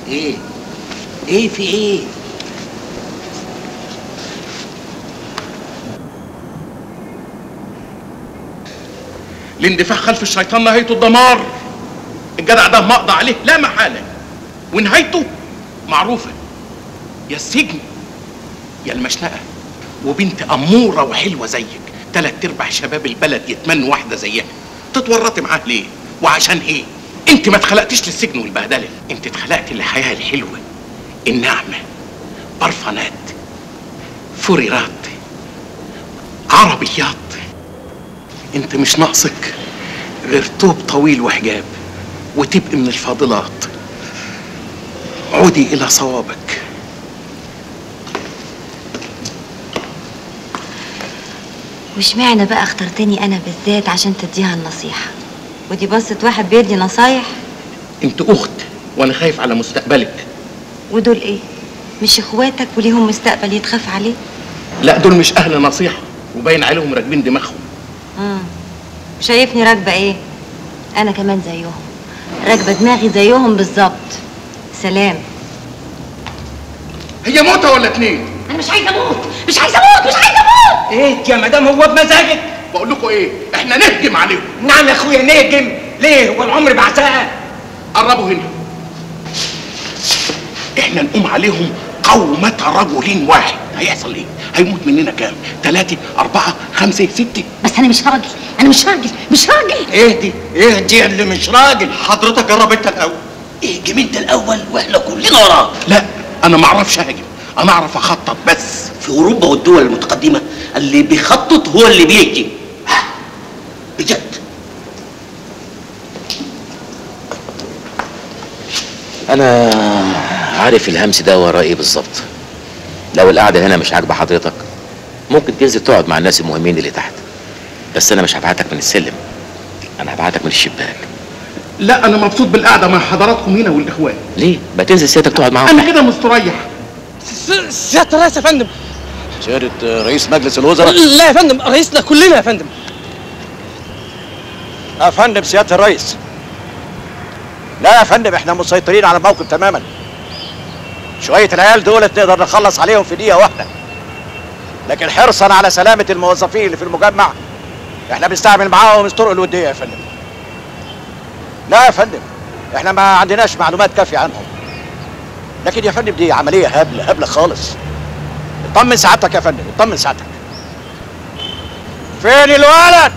ايه ايه في ايه الاندفاع خلف الشيطان نهايته الدمار الجدع ده مقضى عليه لا محالة ونهايته معروفة يا السجن يا المشنقة وبنت أمورة وحلوة زيك تلات أرباع شباب البلد يتمنوا واحدة زيها تتورطي معاه ليه وعشان ايه انت ما اتخلقتش للسجن والبهدلة انت اتخلقت للحياة الحلوة الناعمة برفانات فريرات عربيات انت مش ناقصك غير توب طويل وحجاب وتبقي من الفاضلات عودي الى صوابك واشمعنى بقى اخترتني انا بالذات عشان تديها النصيحة ودي بصة واحد بيدي نصايح انت اخت وانا خايف على مستقبلك ودول ايه مش اخواتك وليهم مستقبل يتخاف عليه لا دول مش اهل نصيحه وباين عليهم راكبين دماغهم مم. شايفني راكبة ايه انا كمان زيهم راكبة دماغي زيهم بالظبط سلام هي موتة ولا اتنين انا مش عايزه اموت مش عايزه اموت مش عايزه اموت ايه يا مدام هو بمزاجك بقول لكم ايه احنا نهجم عليهم نعم يا اخويا نهجم ليه هو العمر بعزاء قربوا هنا احنا نقوم عليهم قومة رجل واحد هيحصل ايه هيموت مننا كام ثلاثة أربعة خمسة ستة بس انا مش راجل انا مش راجل مش راجل اهدي اهدي اللي مش راجل حضرتك جرب انت الاول اهجم انت الاول واحنا كلنا وراك لا انا ما اعرفش اهاجم انا اعرف اخطط بس في اوروبا والدول المتقدمه اللي بيخطط هو اللي بيهجم بجد انا عارف الهمس ده وراه ايه بالظبط لو القعده هنا مش عاجبه حضرتك ممكن تنزل تقعد مع الناس المهمين اللي تحت بس انا مش هبعتك من السلم انا هبعتك من الشباك لا انا مبسوط بالقعدة مع حضراتكم هنا والاخوان ليه ما تنزل سيادتك تقعد معاهم انا كده مستريح سيادة الرئيس يا فندم سيادة رئيس مجلس الوزراء لا يا فندم رئيسنا كلنا يا فندم يا فندم سيادة الرئيس لا يا فندم احنا مسيطرين على الموقف تماما شوية العيال دولت نقدر نخلص عليهم في دقيقة واحدة لكن حرصا على سلامة الموظفين اللي في المجمع احنا بنستعمل معاهم الطرق الودية يا فندم لا يا فندم احنا ما عندناش معلومات كافية عنهم لكن يا فندم دي عملية هبلة هبلة خالص اطمن سعادتك يا فندم اطمن سعادتك فين الولد؟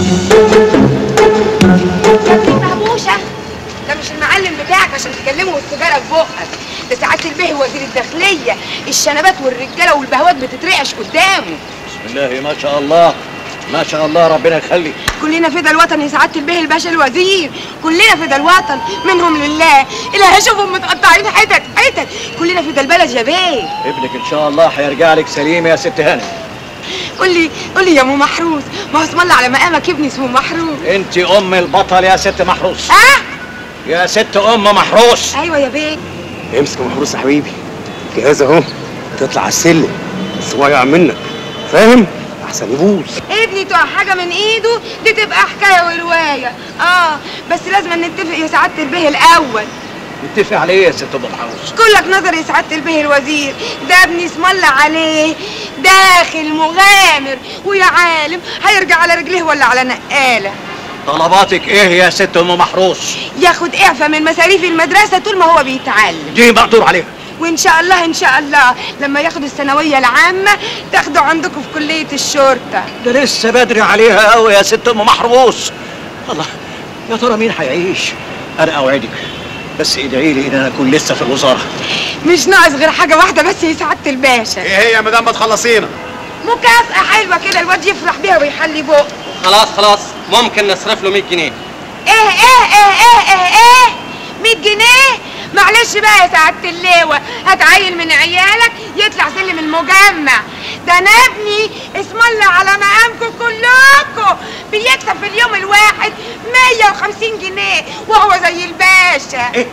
مهبوشة ده مش المعلم بتاعك عشان تكلمه والسيجارة في بقك ده سعادة البيه وزير الداخلية الشنبات والرجالة والبهوات بتترعش قدامه بسم الله ما شاء الله ما شاء الله ربنا يخلي كلنا فدا الوطن يا سعادة البيه الباشا الوزير كلنا فدا الوطن منهم لله إلهي اشوفهم متقطعين حتت حتت كلنا فدا البلد يا بيه ابنك ان شاء الله هيرجع لك سليم يا ست هانم قول لي قول لي يا ام محروس ما هو اسم الله على مقامك ابني اسمه محروس انت ام البطل يا ست محروس ها يا ست ام محروس ايوه يا بيه امسك محروس يا حبيبي جهاز اهو تطلع على السلم بس واقع منك فاهم احسن يبوظ ابني تقع حاجه من ايده دي تبقى حكايه وروايه اه بس لازم نتفق يا سعاده البيه الاول نتفق على ايه يا ست ام محروس كلك نظر يا سعاده البيه الوزير ده ابني اسم الله عليه داخل مغامر ويا عالم هيرجع على رجليه ولا على نقاله طلباتك ايه يا ست ام محروس ياخد اعفاء من مصاريف المدرسه طول ما هو بيتعلم دي مقدور عليها وان شاء الله ان شاء الله لما ياخد الثانويه العامه تاخده عندكم في كليه الشرطه ده لسه بدري عليها قوي يا ست ام محروس الله يا ترى مين هيعيش انا اوعدك بس ادعي لي ان انا اكون لسه في الوزاره مش ناقص غير حاجه واحده بس يا سعاده الباشا ايه هي يا مدام ما تخلصينا مكافأة حلوة كده الواد يفرح بيها ويحلي بقه خلاص خلاص ممكن نصرف له 100 جنيه ايه ايه ايه ايه ايه ايه 100 جنيه معلش بقى يا سعادة اللواء هتعين من عيالك يطلع سلم المجمع ده انا ابني اسم الله على مقامكم كلكم بيكسب في اليوم الواحد 150 جنيه وهو زي الباشا ايه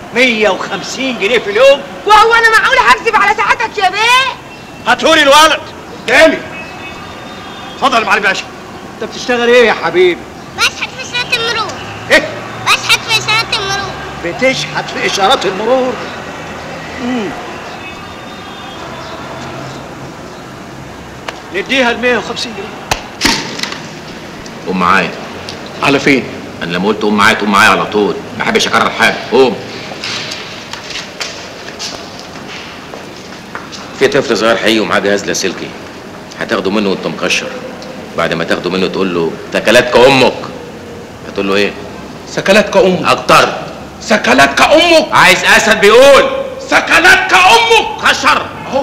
150 جنيه في اليوم وهو انا معقول هكذب على سعادتك يا بيه هاتولي الولد تاني اتفضل يا معلم باشا انت بتشتغل ايه يا حبيبي بشحت في إشارات المرور ايه بشحت في إشارات المرور بتشحت في اشارات المرور نديها ال 150 جنيه قوم معايا على فين انا لما قلت قوم معايا تقوم معايا على طول ما بحبش اكرر حاجه قوم في طفل صغير هيجي ومعاه جهاز لاسلكي هتاخده منه وانت مكشر بعد ما تاخده منه تقول له تكلاتك امك هتقول له ايه سكلتك امك اكتر سكلتك امك عايز اسد بيقول سكلتك امك كشر اهو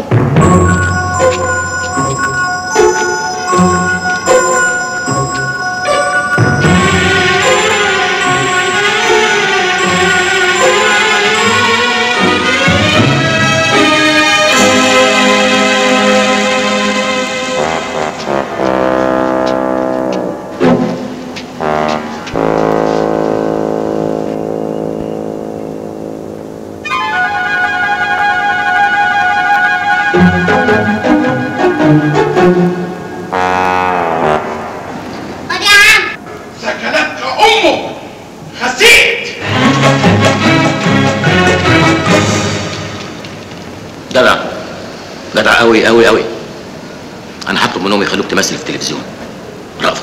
خد يا عم سكلتك امك خسيت جدع جدع قوي قوي قوي انا هطلب منهم يخلوك تمثل في التلفزيون رأفة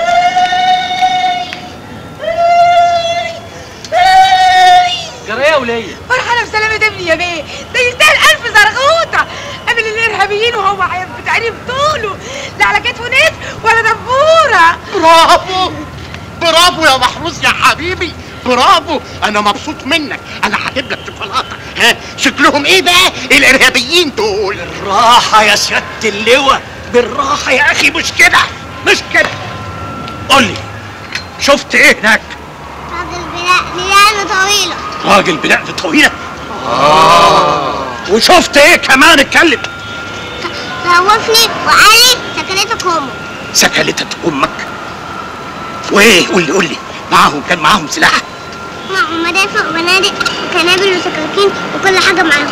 جرى يا وليه فرحانه بسلامه ابني يا بيه ده يستاهل الف زرغوطه قبل الارهابيين وهو هيبقى تعريف طوله لا على كتفه نسر ولا دبوره برافو برافو يا محروس يا حبيبي برافو انا مبسوط منك انا هجيب لك شوكولاته ها شكلهم ايه بقى الارهابيين دول بالراحة يا سيادة اللواء بالراحة يا أخي مش كده مش كده قول لي شفت إيه هناك؟ راجل بلا ليالي طويلة راجل بلعب طويلة آه وشفت إيه كمان اتكلم خوفني وقال لي سكنتك امك سكلتك أمك وإيه قول لي قول لي معاهم كان معاهم سلاح معهم مدافع وبنادق وكنابل وسكاكين وكل حاجة معاهم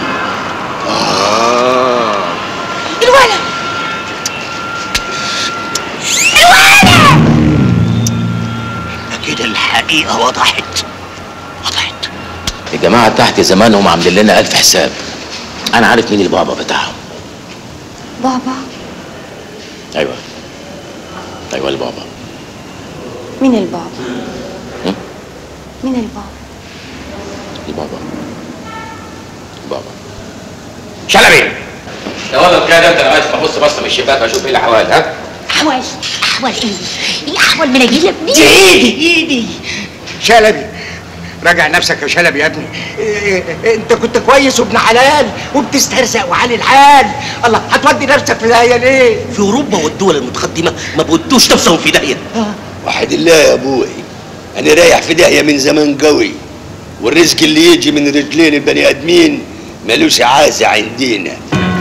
الولد كده الحقيقة وضحت وضحت الجماعه تحت زمانهم عاملين لنا الف حساب انا عارف مين البابا بتاعهم بابا ايوه ايوه البابا مين البابا هم؟ مين البابا البابا البابا شلبي تفضل كده انت لغايه ما ابص بصه من الشباك اشوف ايه الاحوال ها احوال احوال ايه ايه احوال مناجيلك دي دي ايدي ايدي شلبي راجع نفسك يا شلبي يا ابني إيه إيه انت كنت كويس وابن حلال وبتسترزق وعلي الحال الله هتودي نفسك في داهيه ليه في اوروبا والدول المتقدمه ما بودوش نفسهم في داهيه وحد الله يا ابوي انا رايح في داهيه من زمان قوي والرزق اللي يجي من رجلين البني ادمين ملوش عازة عندنا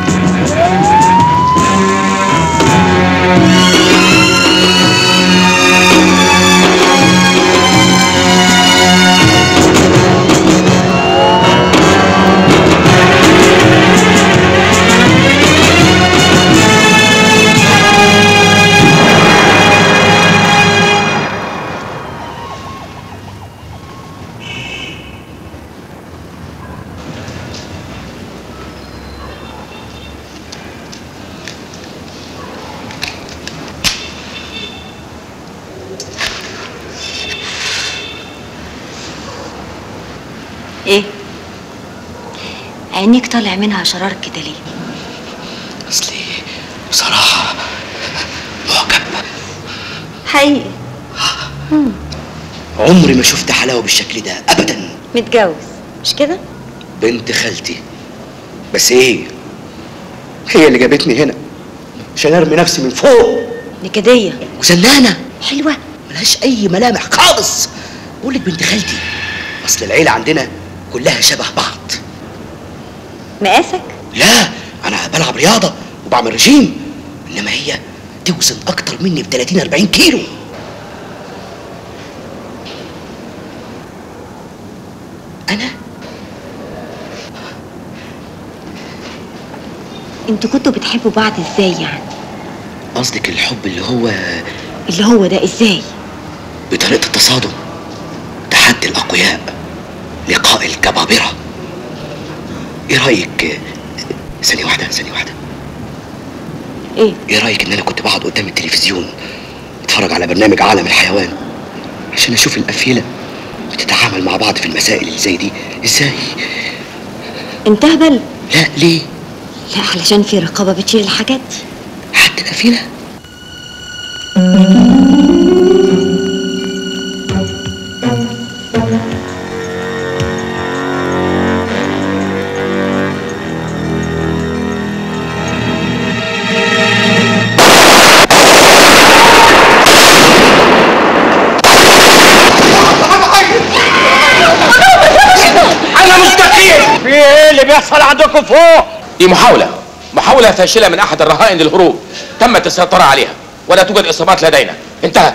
ايه عينيك طالع منها شرار كده ليه اصلي بصراحه معجب حقيقي عمري ما شفت حلاوه بالشكل ده ابدا متجوز مش كده بنت خالتي بس ايه هي اللي جابتني هنا عشان ارمي نفسي من فوق نكديه وزنانه حلوه ملهاش اي ملامح خالص بقول لك بنت خالتي اصل العيله عندنا كلها شبه بعض مقاسك لا انا بلعب رياضه وبعمل رجيم انما هي توزن اكتر مني ب 30 40 كيلو انا انتوا كنتوا بتحبوا بعض ازاي يعني قصدك الحب اللي هو اللي هو ده ازاي بطريقه التصادم تحدي الاقوياء لقاء الجبابره ايه رايك ثانيه واحده ثانيه واحده ايه ايه رايك ان انا كنت بقعد قدام التلفزيون اتفرج على برنامج عالم الحيوان عشان اشوف الافيله بتتعامل مع بعض في المسائل اللي زي دي ازاي انت هبل لا ليه لا علشان في رقابه بتشيل الحاجات دي حتى الافيله انا مستقيم في ايه اللي بيحصل عندكم فوق دي محاولة محاولة فاشلة من أحد الرهائن للهروب تمت السيطرة عليها ولا توجد إصابات لدينا انتهى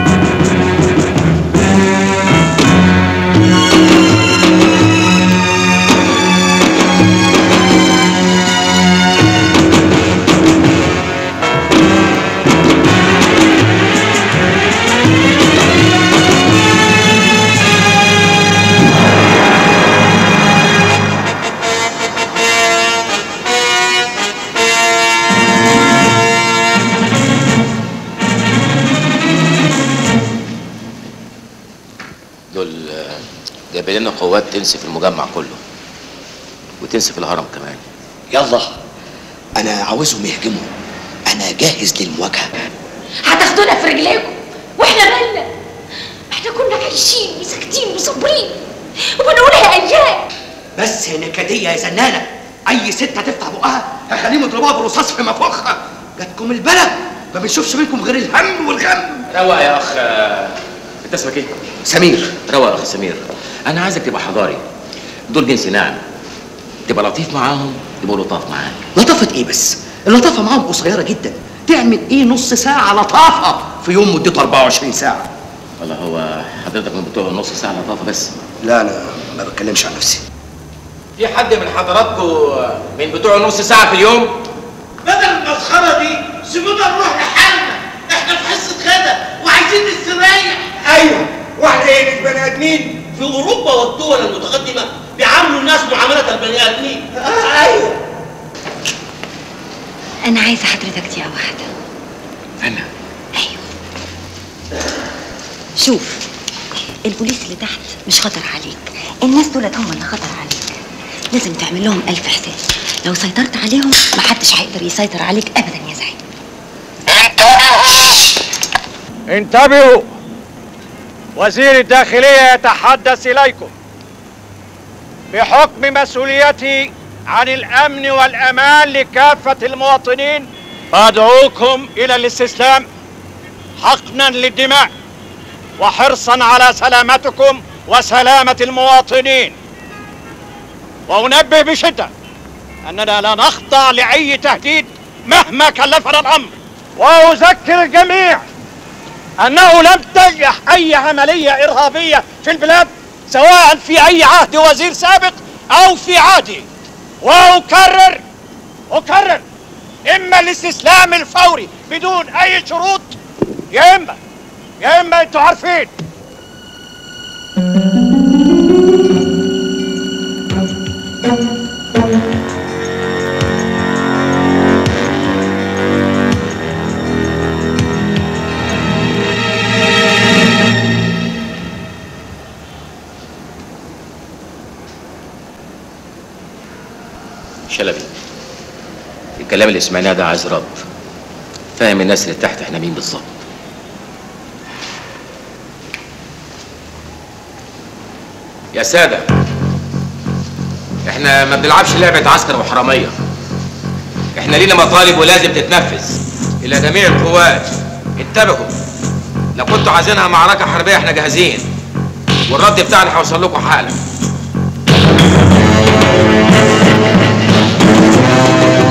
دول آه، جايبين لنا قوات تنسف المجمع كله وتنسف الهرم كمان يلا انا عاوزهم يهجموا انا جاهز للمواجهه هتاخدونا في رجليكم واحنا مالنا احنا كنا عايشين وساكتين وصابرين وبنقولها ايام بس يا نكديه يا زنانه اي ست هتفتح بقها هخليهم يضربوها بالرصاص في مفخها جاتكم البلا ما بنشوفش منكم غير الهم والغم روق يا أخ آه، أنت اسمك إيه؟ سمير روق يا أخ سمير أنا عايزك تبقى حضاري دول جنس ناعم تبقى لطيف معاهم يبقوا لطاف معاك لطافه ايه بس اللطافه معاهم قصيره جدا تعمل ايه نص ساعه لطافه في يوم مدته 24 ساعه والله هو حضرتك من بتوع نص ساعة لطافة بس لا انا ما بتكلمش عن نفسي في حد من حضراتكم من بتوع نص ساعة في اليوم؟ بدل المسخره دي سيبونا نروح لحالنا احنا في حصه غدا وعايزين نستريح ايوه واحنا ايه مش بني ادمين في اوروبا والدول المتقدمه بيعاملوا الناس معامله البني ادمين ايوه انا عايزه حضرتك دقيقه واحده أنا شوف البوليس اللي تحت مش خطر عليك الناس دولت هم اللي خطر عليك لازم تعمل لهم ألف حساب لو سيطرت عليهم محدش هيقدر يسيطر عليك أبدا يا زعيم انتبهوا وزير الداخلية يتحدث إليكم بحكم مسؤوليتي عن الأمن والأمان لكافة المواطنين أدعوكم إلى الاستسلام حقنا للدماء وحرصا على سلامتكم وسلامة المواطنين وأنبه بشدة أننا لا نخضع لأي تهديد مهما كلفنا الأمر وأذكر الجميع أنه لم تنجح أي عملية إرهابية في البلاد سواء في أي عهد وزير سابق أو في عهدي وأكرر أكرر إما الاستسلام الفوري بدون أي شروط يا إما يا إما أنتوا عارفين شلبي الكلام اللي سمعناه ده عايز رد فاهم الناس اللي تحت احنا مين بالظبط يا سادة احنا ما بنلعبش لعبة عسكر وحرامية احنا لينا مطالب ولازم تتنفذ الى جميع القوات انتبهوا لو كنتوا عايزينها معركة حربية احنا جاهزين والرد بتاعنا هيوصل لكم حالا